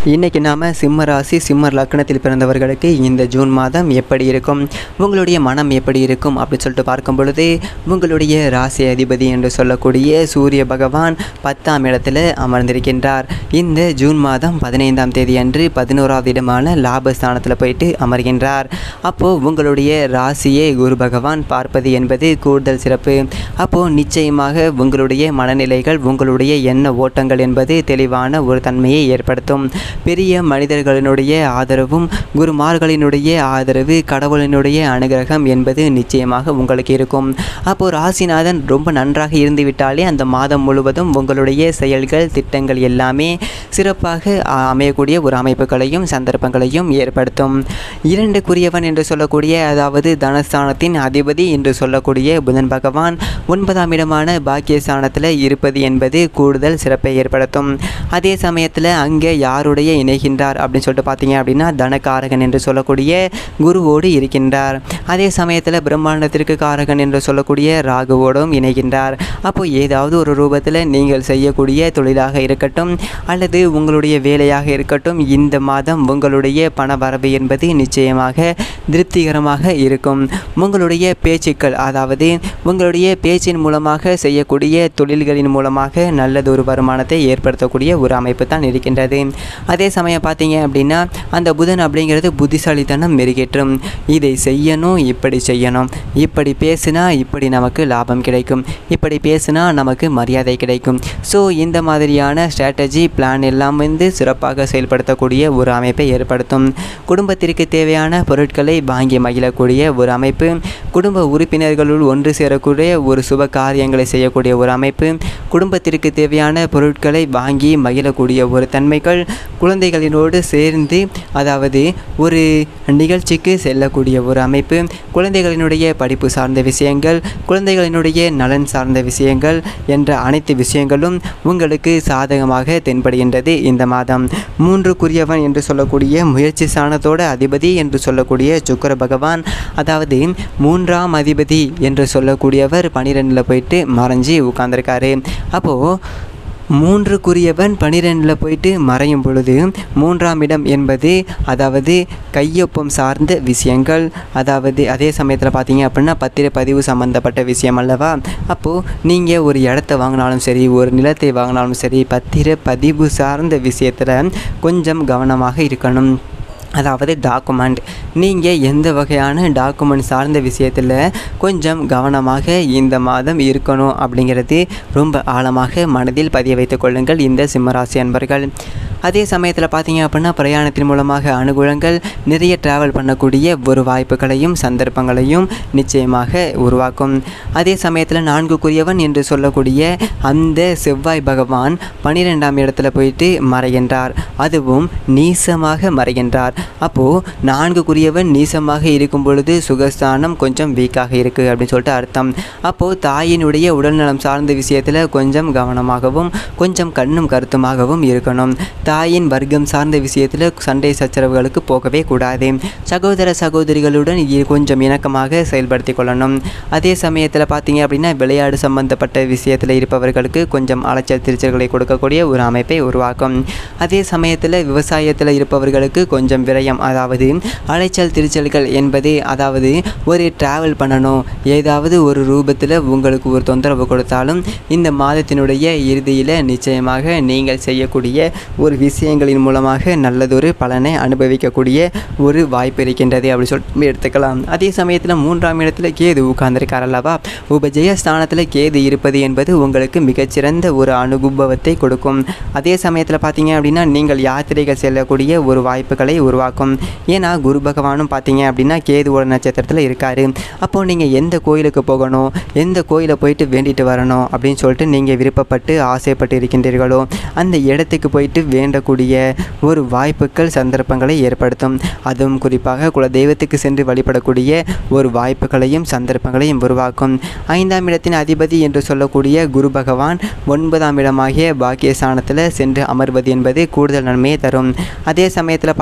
இன்றைக்கி நாம் சிம்ம ராசி சிம்ம லக்னத்தில் பிறந்தவர்களுக்கு இந்த ஜூன் மாதம் எப்படி இருக்கும் உங்களுடைய மனம் எப்படி இருக்கும் அப்படின்னு சொல்லிட்டு பார்க்கும் பொழுது உங்களுடைய ராசி அதிபதி என்று சொல்லக்கூடிய சூரிய பகவான் பத்தாம் இடத்துல அமர்ந்திருக்கின்றார் இந்த ஜூன் மாதம் பதினைந்தாம் தேதி அன்று பதினோராவது இடமான லாபஸ்தானத்தில் போயிட்டு அமர்கின்றார் அப்போது உங்களுடைய ராசியை குரு பகவான் பார்ப்பது என்பது கூடுதல் சிறப்பு அப்போது நிச்சயமாக உங்களுடைய மனநிலைகள் உங்களுடைய எண்ண ஓட்டங்கள் என்பது தெளிவான ஒரு தன்மையை ஏற்படுத்தும் பெரிய மனிதர்களினுடைய ஆதரவும் குருமார்களினுடைய ஆதரவு கடவுளினுடைய அனுகிரகம் என்பது நிச்சயமாக உங்களுக்கு இருக்கும் அப்போது ராசிநாதன் ரொம்ப நன்றாக இருந்துவிட்டாலே அந்த மாதம் முழுவதும் உங்களுடைய செயல்கள் திட்டங்கள் எல்லாமே சிறப்பாக அ, அமையக்கூடிய ஒரு அமைப்புகளையும் சந்தர்ப்பங்களையும் ஏற்படுத்தும் இரண்டுக்குரியவன் என்று சொல்லக்கூடிய அதாவது தனஸ்தானத்தின் அதிபதி என்று சொல்லக்கூடிய புதன் பகவான் ஒன்பதாம் இடமான பாக்கியஸ்தானத்தில் இருப்பது என்பது கூடுதல் சிறப்பை ஏற்படுத்தும் அதே சமயத்தில் அங்கே யாருடைய இணைகின்றார் அப்படின்னு சொல்லிட்டு பார்த்தீங்க அப்படின்னா தனகாரகன் என்று சொல்லக்கூடிய குருவோடு இருக்கின்றார் அதே சமயத்தில் பிரம்மாண்டத்திற்கு காரகன் என்று சொல்லக்கூடிய ராகுவோடும் இணைகின்றார் அப்போ ஏதாவது ஒரு ரூபத்தில் நீங்கள் செய்யக்கூடிய தொழிலாக இருக்கட்டும் அல்லது உங்களுடைய வேலையாக இருக்கட்டும் இந்த மாதம் உங்களுடைய பண வரவு என்பது நிச்சயமாக திருப்திகரமாக இருக்கும் உங்களுடைய பேச்சுக்கள் அதாவது உங்களுடைய பேச்சின் மூலமாக செய்யக்கூடிய தொழில்களின் மூலமாக நல்லதொரு வருமானத்தை ஏற்படுத்தக்கூடிய ஒரு அமைப்பு தான் இருக்கின்றது அதே சமயம் பார்த்தீங்க அப்படின்னா அந்த புதன் அப்படிங்கிறது புத்திசாலித்தனம் மெருகேற்றும் இதை செய்யணும் இப்படி செய்யணும் இப்படி பேசினா இப்படி நமக்கு லாபம் கிடைக்கும் இப்படி பேசினா நமக்கு மரியாதை கிடைக்கும் ஸோ இந்த மாதிரியான ஸ்ட்ராட்டஜி பிளான் எல்லாம் வந்து சிறப்பாக செயல்படுத்தக்கூடிய ஒரு அமைப்பை ஏற்படுத்தும் குடும்பத்திற்கு தேவையான பொருட்களை வாங்கி மகிழக்கூடிய ஒரு அமைப்பு குடும்ப உறுப்பினர்களுள் ஒன்று சேரக்கூடிய ஒரு சுப காரியங்களை செய்யக்கூடிய ஒரு அமைப்பு குடும்பத்திற்கு தேவையான பொருட்களை வாங்கி மகிழக்கூடிய ஒரு தன்மைகள் குழந்தைகளினோடு சேர்ந்து அதாவது ஒரு நிகழ்ச்சிக்கு செல்லக்கூடிய ஒரு அமைப்பு குழந்தைகளினுடைய படிப்பு சார்ந்த விஷயங்கள் குழந்தைகளினுடைய நலன் சார்ந்த விஷயங்கள் என்ற அனைத்து விஷயங்களும் உங்களுக்கு சாதகமாக தென்படுகின்றது இந்த மாதம் மூன்றுக்குரியவன் என்று சொல்லக்கூடிய முயற்சி சாணத்தோட அதிபதி என்று சொல்லக்கூடிய சுக்கிர பகவான் அதாவது மூன்றாம் அதிபதி என்று சொல்லக்கூடியவர் பனிரெண்டில் போயிட்டு மறைஞ்சி உட்கார்ந்திருக்காரு அப்போது மூன்றுக்குரியவன் பனிரெண்டில் போயிட்டு மறையும் பொழுது மூன்றாம் இடம் என்பது அதாவது கையொப்பம் சார்ந்த விஷயங்கள் அதாவது அதே சமயத்தில் பார்த்தீங்க அப்படின்னா பத்திரப்பதிவு சம்மந்தப்பட்ட விஷயம் அல்லவா அப்போது நீங்கள் ஒரு இடத்த வாங்கினாலும் சரி ஒரு நிலத்தை வாங்கினாலும் சரி பத்திரப்பதிவு சார்ந்த விஷயத்தில் கொஞ்சம் கவனமாக இருக்கணும் அதாவது டாக்குமெண்ட் நீங்கள் எந்த வகையான டாக்குமெண்ட் சார்ந்த விஷயத்தில் கொஞ்சம் கவனமாக இந்த மாதம் இருக்கணும் அப்படிங்கிறது ரொம்ப ஆழமாக மனதில் பதிய வைத்துக் கொள்ளுங்கள் இந்த சிம்மராசி அன்பர்கள் அதே சமயத்தில் பார்த்தீங்க அப்படின்னா பிரயாணத்தின் மூலமாக அனுகூலங்கள் நிறைய ட்ராவல் பண்ணக்கூடிய ஒரு வாய்ப்புகளையும் சந்தர்ப்பங்களையும் நிச்சயமாக உருவாக்கும் அதே சமயத்தில் நான்குக்குரியவன் என்று சொல்லக்கூடிய அந்த செவ்வாய் பகவான் பன்னிரெண்டாம் இடத்துல போயிட்டு மறைகின்றார் அதுவும் நீசமாக மறைகின்றார் அப்போது நான்குக்குரியவன் நீசமாக இருக்கும் பொழுது சுகஸ்தானம் கொஞ்சம் வீக்காக இருக்குது அப்படின்னு சொல்லிட்டு அர்த்தம் அப்போது தாயினுடைய உடல்நலம் சார்ந்த விஷயத்தில் கொஞ்சம் கவனமாகவும் கொஞ்சம் கண்ணும் கருத்துமாகவும் இருக்கணும் தாயின் வர்க்கம் சார்ந்த விஷயத்தில் சண்டை சச்சரவுகளுக்கு போகவே கூடாது சகோதர சகோதரிகளுடன் இ- கொஞ்சம் இணக்கமாக செயல்படுத்தி கொள்ளணும் அதே சமயத்தில் பார்த்தீங்க அப்படின்னா விளையாடு சம்பந்தப்பட்ட விஷயத்தில் இருப்பவர்களுக்கு கொஞ்சம் அலைச்சல் திருச்சல்களை கொடுக்கக்கூடிய ஒரு அமைப்பை உருவாக்கும் அதே சமயத்தில் விவசாயத்தில் இருப்பவர்களுக்கு கொஞ்சம் விரயம் அதாவது அலைச்சல் திருச்சல்கள் என்பது அதாவது ஒரு டிராவல் பண்ணணும் ஏதாவது ஒரு ரூபத்தில் உங்களுக்கு ஒரு தொந்தரவு கொடுத்தாலும் இந்த மாதத்தினுடைய இறுதியில் நிச்சயமாக நீங்கள் செய்யக்கூடிய ஒரு விஷயங்களின் மூலமாக நல்லதொரு பலனை அனுபவிக்கக்கூடிய ஒரு வாய்ப்பு இருக்கின்றது அப்படி சொல்லிட்டு எடுத்துக்கலாம் அதே சமயத்தில் மூன்றாம் இடத்துல கேது உட்கார்ந்திருக்கார் அல்லவா உபஜய ஸ்தானத்தில் கேது இருப்பது என்பது உங்களுக்கு மிகச்சிறந்த ஒரு அனுபவத்தை கொடுக்கும் அதே சமயத்தில் பார்த்தீங்க அப்படின்னா நீங்கள் யாத்திரைகள் செல்லக்கூடிய ஒரு வாய்ப்புகளை உருவாக்கும் ஏன்னா குரு பகவானும் பார்த்தீங்க அப்படின்னா கேதுவோட நட்சத்திரத்தில் இருக்காரு அப்போது நீங்கள் எந்த கோயிலுக்கு போகணும் எந்த கோயிலை போயிட்டு வேண்டிட்டு வரணும் அப்படின்னு சொல்லிட்டு நீங்கள் விருப்பப்பட்டு ஆசைப்பட்டு இருக்கின்றீர்களோ அந்த இடத்துக்கு போயிட்டு வேண்டக்கூடிய ஒரு வாய்ப்புகள் சந்தர்ப்பங்களை ஏற்படுத்தும் அதுவும் குறிப்பாக குல தெய்வத்துக்கு சென்று வழிபடக்கூடிய ஒரு வாய்ப்புகளையும் சந்தர்ப்பங்களையும் உருவாக்கும் ஐந்தாம் இடத்தின் அதிபதி என்று சொல்லக்கூடிய குரு பகவான் ஒன்பதாம் இடமாகிய பாக்கியஸ்தானத்தில் சென்று அமர்வது என்பது கூடுதல் நன்மையை தரும் அதே சமயத்தில் பார்த்தீங்க அப்படின்னா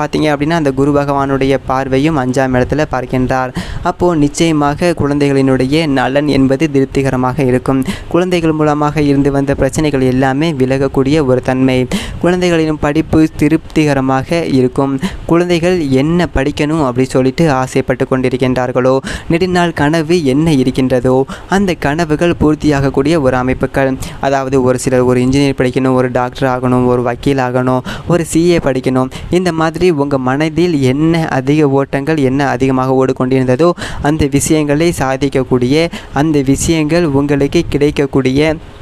அப்படின்னா அந்த குரு பகவானுடைய பார்வையும் அஞ்சாம் இடத்துல பார்க்கின்றார் அப்போது நிச்சயமாக குழந்தைகளினுடைய நலன் என்பது திருப்திகரமாக இருக்கும் குழந்தைகள் மூலமாக இருந்து வந்த பிரச்சனைகள் எல்லாமே விலகக்கூடிய ஒரு தன்மை குழந்தைகளின் படிப்பு திருப்திகரமாக இருக்கும் குழந்தைகள் என்ன படிக்கணும் அப்படி சொல்லிட்டு ஆசைப்பட்டு கொண்டிருக்கின்றார்களோ நெடுநாள் கனவு என்ன இருக்கின்றதோ அந்த கனவுகள் பூர்த்தியாகக்கூடிய ஒரு அமைப்புகள் அதாவது ஒரு சிலர் ஒரு இன்ஜினியர் படிக்கணும் ஒரு டாக்டர் ஆகணும் ஒரு வக்கீல் ஆகணும் ஒரு சிஏ படிக்கணும் இந்த மாதிரி உங்கள் மனதில் என்ன அதிக ஓட்டங்கள் என்ன அதிகமாக ஓடிக்கொண்டிருந்ததோ அந்த விஷயங்களை சாதிக்கக்கூடிய அந்த விஷயங்கள் உங்களுக்கு கிடைக்கக்கூடிய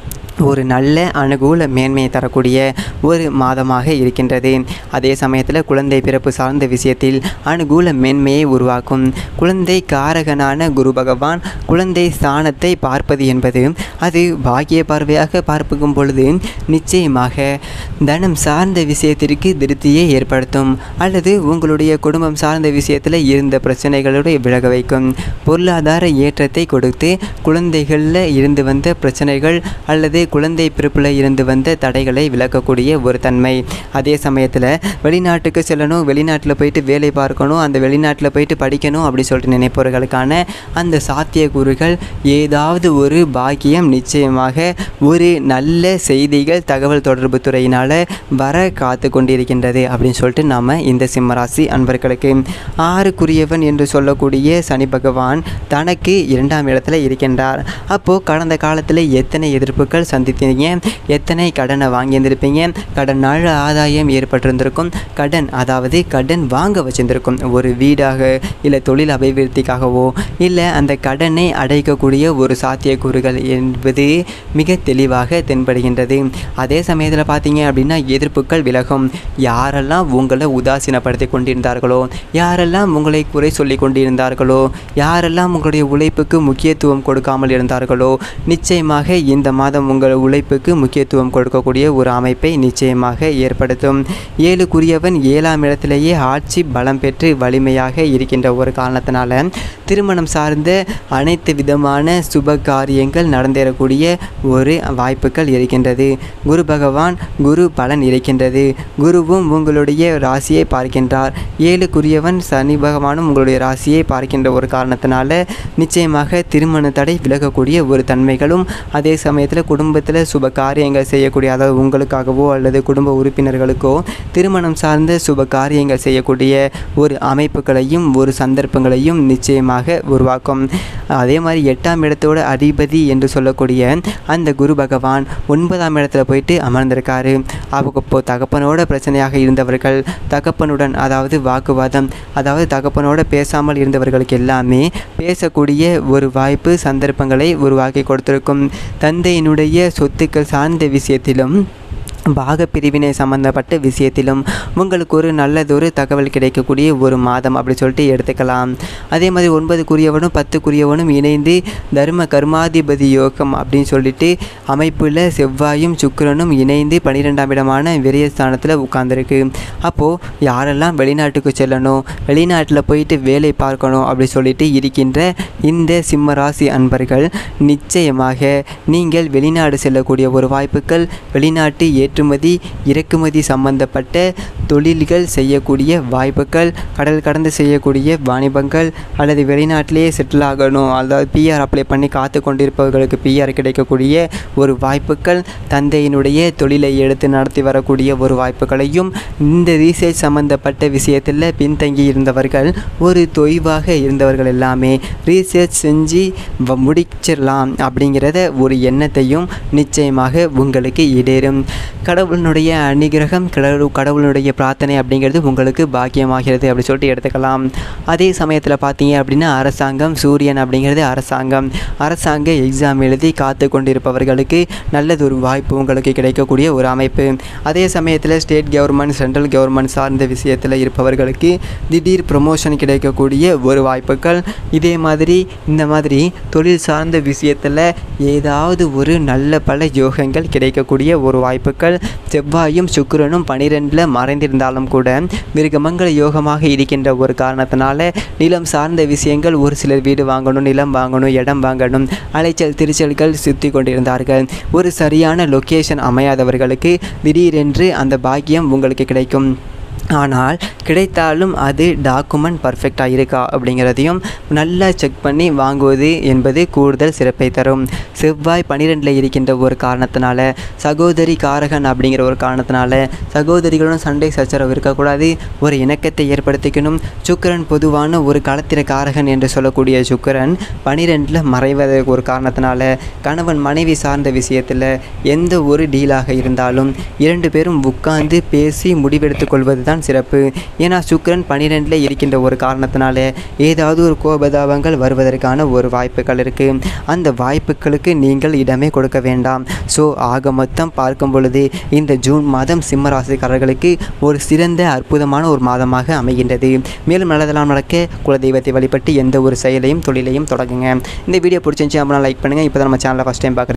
ஒரு நல்ல அனுகூல மேன்மையை தரக்கூடிய ஒரு மாதமாக இருக்கின்றது அதே சமயத்தில் குழந்தை பிறப்பு சார்ந்த விஷயத்தில் அனுகூல மேன்மையை உருவாக்கும் குழந்தை காரகனான குரு பகவான் குழந்தை ஸ்தானத்தை பார்ப்பது என்பது அது பாக்கிய பார்வையாக பார்க்கும் பொழுது நிச்சயமாக தனம் சார்ந்த விஷயத்திற்கு திருப்தியை ஏற்படுத்தும் அல்லது உங்களுடைய குடும்பம் சார்ந்த விஷயத்தில் இருந்த பிரச்சனைகளுடைய விலக வைக்கும் பொருளாதார ஏற்றத்தை கொடுத்து குழந்தைகளில் இருந்து வந்த பிரச்சனைகள் அல்லது குழந்தை பிறப்பில் இருந்து வந்த தடைகளை விளக்கக்கூடிய ஒரு தன்மை அதே சமயத்தில் வெளிநாட்டுக்கு செல்லணும் வெளிநாட்டில் போயிட்டு வேலை பார்க்கணும் அந்த வெளிநாட்டில் போயிட்டு படிக்கணும் அப்படி சொல்லிட்டு நினைப்பவர்களுக்கான அந்த சாத்தியக்கூறுகள் ஏதாவது ஒரு பாக்கியம் நிச்சயமாக ஒரு நல்ல செய்திகள் தகவல் தொடர்பு துறையினால் வர காத்து கொண்டிருக்கின்றது அப்படின்னு சொல்லிட்டு நாம் இந்த சிம்மராசி அன்பர்களுக்கு ஆறுக்குரியவன் என்று சொல்லக்கூடிய சனி பகவான் தனக்கு இரண்டாம் இடத்துல இருக்கின்றார் அப்போது கடந்த காலத்தில் எத்தனை எதிர்ப்புகள் சந்தித்தீங்க எத்தனை கடனை வாங்கியிருந்திருப்பீங்க கடனால் ஆதாயம் ஏற்பட்டிருந்திருக்கும் கடன் அதாவது கடன் வாங்க வச்சிருந்திருக்கும் ஒரு வீடாக இல்லை தொழில் அபிவிருத்திக்காகவோ இல்லை அந்த கடனை அடைக்கக்கூடிய ஒரு சாத்தியக்கூறுகள் என்பது மிக தெளிவாக தென்படுகின்றது அதே சமயத்தில் பார்த்தீங்க அப்படின்னா எதிர்ப்புகள் விலகும் யாரெல்லாம் உங்களை உதாசீனப்படுத்தி கொண்டிருந்தார்களோ யாரெல்லாம் உங்களை குறை சொல்லி கொண்டிருந்தார்களோ யாரெல்லாம் உங்களுடைய உழைப்புக்கு முக்கியத்துவம் கொடுக்காமல் இருந்தார்களோ நிச்சயமாக இந்த மாதம் உங்கள் உழைப்புக்கு முக்கியத்துவம் கொடுக்கக்கூடிய ஒரு அமைப்பை நிச்சயமாக ஏற்படுத்தும் ஏழுக்குரியவன் ஏழாம் இடத்திலேயே ஆட்சி பலம் பெற்று வலிமையாக இருக்கின்ற ஒரு காரணத்தினால திருமணம் சார்ந்த அனைத்து விதமான சுப காரியங்கள் நடந்தேறக்கூடிய ஒரு வாய்ப்புகள் இருக்கின்றது குரு பகவான் குரு பலன் இருக்கின்றது குருவும் உங்களுடைய ராசியை பார்க்கின்றார் ஏழுக்குரியவன் சனி பகவானும் உங்களுடைய ராசியை பார்க்கின்ற ஒரு காரணத்தினால நிச்சயமாக திருமண தடை விலகக்கூடிய ஒரு தன்மைகளும் அதே சமயத்தில் குடும்பத்தில் சுப காரியங்கள் செய்யக்கூடிய அதாவது உங்களுக்காகவோ அல்லது குடும்ப உறுப்பினர்களுக்கோ திருமணம் சார்ந்த சுப காரியங்கள் செய்யக்கூடிய ஒரு அமைப்புகளையும் ஒரு சந்தர்ப்பங்களையும் நிச்சயமாக உருவாக்கும் அதே மாதிரி எட்டாம் இடத்தோட அதிபதி என்று சொல்லக்கூடிய அந்த குரு பகவான் ஒன்பதாம் இடத்துல போயிட்டு அமர்ந்திருக்காரு அவங்க இப்போ தகப்பனோட பிரச்சனையாக இருந்தவர்கள் தகப்பனுடன் அதாவது வாக்குவாதம் அதாவது தகப்பனோட பேசாமல் இருந்தவர்களுக்கு எல்லாமே பேசக்கூடிய ஒரு வாய்ப்பு சந்தர்ப்பங்களை உருவாக்கி கொடுத்திருக்கும் தந்தையினுடைய சொத்துக்கள் சார்ந்த விஷயத்திலும் பாக பிரிவினை சம்பந்தப்பட்ட விஷயத்திலும் உங்களுக்கு ஒரு நல்லதொரு தகவல் கிடைக்கக்கூடிய ஒரு மாதம் அப்படி சொல்லிட்டு எடுத்துக்கலாம் அதே மாதிரி ஒன்பதுக்குரியவனும் பத்துக்குரியவனும் இணைந்து தர்ம கர்மாதிபதி யோகம் அப்படின்னு சொல்லிட்டு அமைப்பில் செவ்வாயும் சுக்கிரனும் இணைந்து பன்னிரெண்டாம் இடமான விரயஸ்தானத்தில் உட்கார்ந்துருக்கு அப்போது யாரெல்லாம் வெளிநாட்டுக்கு செல்லணும் வெளிநாட்டில் போயிட்டு வேலை பார்க்கணும் அப்படி சொல்லிட்டு இருக்கின்ற இந்த சிம்ம ராசி அன்பர்கள் நிச்சயமாக நீங்கள் வெளிநாடு செல்லக்கூடிய ஒரு வாய்ப்புகள் வெளிநாட்டு ஏற்றுமதி இறக்குமதி சம்பந்தப்பட்ட தொழில்கள் செய்யக்கூடிய வாய்ப்புகள் கடல் கடந்து செய்யக்கூடிய வாணிபங்கள் அல்லது வெளிநாட்டிலேயே செட்டில் ஆகணும் அதாவது பிஆர் அப்ளை பண்ணி காத்து கொண்டிருப்பவர்களுக்கு பிஆர் கிடைக்கக்கூடிய ஒரு வாய்ப்புகள் தந்தையினுடைய தொழிலை எடுத்து நடத்தி வரக்கூடிய ஒரு வாய்ப்புகளையும் இந்த ரீசர்ச் சம்பந்தப்பட்ட விஷயத்தில் பின்தங்கி இருந்தவர்கள் ஒரு தொய்வாக இருந்தவர்கள் எல்லாமே ரீசர்ச் செஞ்சு வ- முடிச்சிடலாம் அப்படிங்கிறத ஒரு எண்ணத்தையும் நிச்சயமாக உங்களுக்கு இடேறும் கடவுளினுடைய அனுகிரகம் கடவுள் கடவுளுடைய பிரார்த்தனை அப்படிங்கிறது உங்களுக்கு பாக்கியமாகிறது அப்படி சொல்லிட்டு எடுத்துக்கலாம் அதே சமயத்தில் பார்த்தீங்க அப்படின்னா அரசாங்கம் சூரியன் அப்படிங்கிறது அரசாங்கம் அரசாங்க எக்ஸாம் எழுதி காத்து கொண்டிருப்பவர்களுக்கு நல்லது ஒரு வாய்ப்பு உங்களுக்கு கிடைக்கக்கூடிய ஒரு அமைப்பு அதே சமயத்தில் ஸ்டேட் கவர்மெண்ட் சென்ட்ரல் கவர்மெண்ட் சார்ந்த விஷயத்தில் இருப்பவர்களுக்கு திடீர் ப்ரொமோஷன் கிடைக்கக்கூடிய ஒரு வாய்ப்புகள் இதே மாதிரி இந்த மாதிரி தொழில் சார்ந்த விஷயத்தில் ஏதாவது ஒரு நல்ல பல யோகங்கள் கிடைக்கக்கூடிய ஒரு வாய்ப்புகள் செவ்வாயும் சுக்கிரனும் பனிரெண்டில் மறைந்திருந்தாலும் கூட மிருகமங்கல யோகமாக இருக்கின்ற ஒரு காரணத்தினால நிலம் சார்ந்த விஷயங்கள் ஒரு சிலர் வீடு வாங்கணும் நிலம் வாங்கணும் இடம் வாங்கணும் அலைச்சல் திருச்சல்கள் சுற்றி கொண்டிருந்தார்கள் ஒரு சரியான லொக்கேஷன் அமையாதவர்களுக்கு திடீரென்று அந்த பாக்கியம் உங்களுக்கு கிடைக்கும் ஆனால் கிடைத்தாலும் அது டாக்குமெண்ட் பர்ஃபெக்டாக இருக்கா அப்படிங்கிறதையும் நல்லா செக் பண்ணி வாங்குவது என்பது கூடுதல் சிறப்பை தரும் செவ்வாய் பன்னிரெண்டில் இருக்கின்ற ஒரு காரணத்தினால சகோதரி காரகன் அப்படிங்கிற ஒரு காரணத்தினால சகோதரிகளுடன் சண்டை சச்சரவு இருக்கக்கூடாது ஒரு இணக்கத்தை ஏற்படுத்திக்கணும் சுக்கிரன் பொதுவான ஒரு களத்திர காரகன் என்று சொல்லக்கூடிய சுக்கிரன் பனிரெண்டில் மறைவத ஒரு காரணத்தினால கணவன் மனைவி சார்ந்த விஷயத்தில் எந்த ஒரு டீலாக இருந்தாலும் இரண்டு பேரும் உட்கார்ந்து பேசி முடிவெடுத்துக் கொள்வது தான் சிறப்பு ஏன்னா சுக்கிரன் பனிரெண்டில் இருக்கின்ற ஒரு காரணத்தினால ஏதாவது ஒரு கோபதாபங்கள் வருவதற்கான ஒரு வாய்ப்புகள் இருக்குது அந்த வாய்ப்புகளுக்கு நீங்கள் இடமே கொடுக்க வேண்டாம் ஸோ ஆக மொத்தம் பார்க்கும் பொழுது இந்த ஜூன் மாதம் சிம்ம ராசிக்காரர்களுக்கு ஒரு சிறந்த அற்புதமான ஒரு மாதமாக அமைகின்றது மேலும் நல்லதெல்லாம் நடக்க குலதெய்வத்தை வழிபட்டு எந்த ஒரு செயலையும் தொழிலையும் தொடங்குங்க இந்த வீடியோ பிடிச்சிருந்துச்சு அப்படின்னா லைக் பண்ணுங்கள் இப்போ தான் நம்ம சேனலை ஃபஸ்ட் டைம் பார்க்குறேன்